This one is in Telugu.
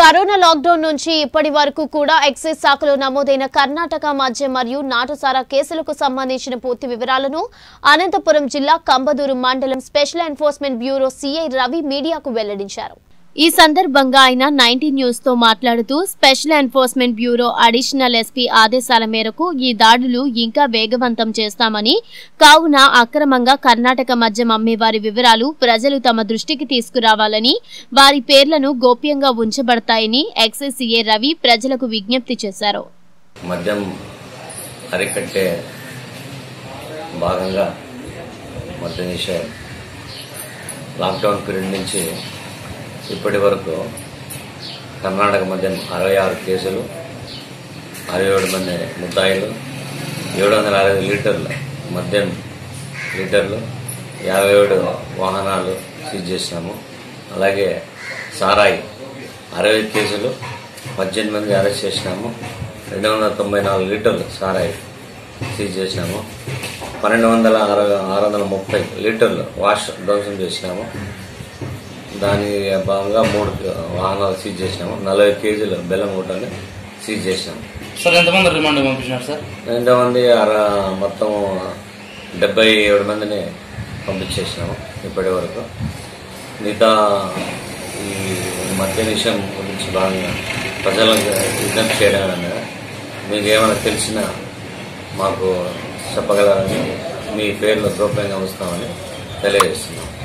కరోనా లాక్డౌన్ నుంచి ఇప్పటి వరకు కూడా ఎక్సైజ్ శాఖలో నమోదైన కర్ణాటక మద్యం మరియు నాటుసారా కేసులకు సంబంధించిన పూర్తి వివరాలను అనంతపురం జిల్లా కంబదూరు మండలం special enforcement bureau CI Ravi మీడియాకు వెల్లడించారు ఈ సందర్భంగా ఆయన నైన్టీ న్యూస్ తో మాట్లాడుతూ special enforcement bureau additional SP ఆదేశాల మేరకు ఈ దాడులు ఇంకా వేగవంతం చేస్తామని కావున అక్రమంగా కర్ణాటక మద్యం అమ్మే వారి వివరాలు ప్రజలు తమ దృష్టికి తీసుకురావాలని వారి పేర్లను గోప్యంగా ఉంచబడతాయని ఎక్సైజ్ సీఏ రవి ప్రజలకు విజ్ఞప్తి చేశారు మద్యం అరికట్టే భాగంగా మద్య నిషేధం లాక్డౌన్ పీరియడ్ నుంచి ఇప్పటి వరకు కర్ణాటక మద్యం అరవై ఆరు కేసులు అరవై ఏడు మంది ముద్దాయిలు ఏడు వందల అరవై లీటర్ల మద్యం లీటర్లు యాభై ఏడు వాహనాలు సీజ్ చేసినాము అలాగే సారాయి అరవై కేసులు పద్దెనిమిది మంది అరెస్ట్ చేసినాము రెండు వందల తొంభై నాలుగు లీటర్లు సారాయి సీజ్ చేసినాము పన్నెండు వందల అరవై ఆరు వందల ముప్పై లీటర్లు వాష్ ధ్వంసం చేసినాము దాని భాగంగా మూడు వాహనాలు సీజ్ చేసినాము నలభై కేజీలు బెల్లం మూటని సీజ్ చేసినాము సార్ ఎంతమంది రిమాండ్ పంపించినారు సార్ ఎంతమంది అర మొత్తం డెబ్బై ఏడు మందిని పంపించేసినాము ఇప్పటి వరకు మిగతా ఈ మద్య విషయం గురించి బాగా ప్రజలకు విజ్ఞప్తి చేయడం అనేది మీకు ఏమైనా తెలిసినా మాకు చెప్పగలరని మీ పేర్లు గోప్యంగా ఉంచుతామని తెలియజేస్తున్నాం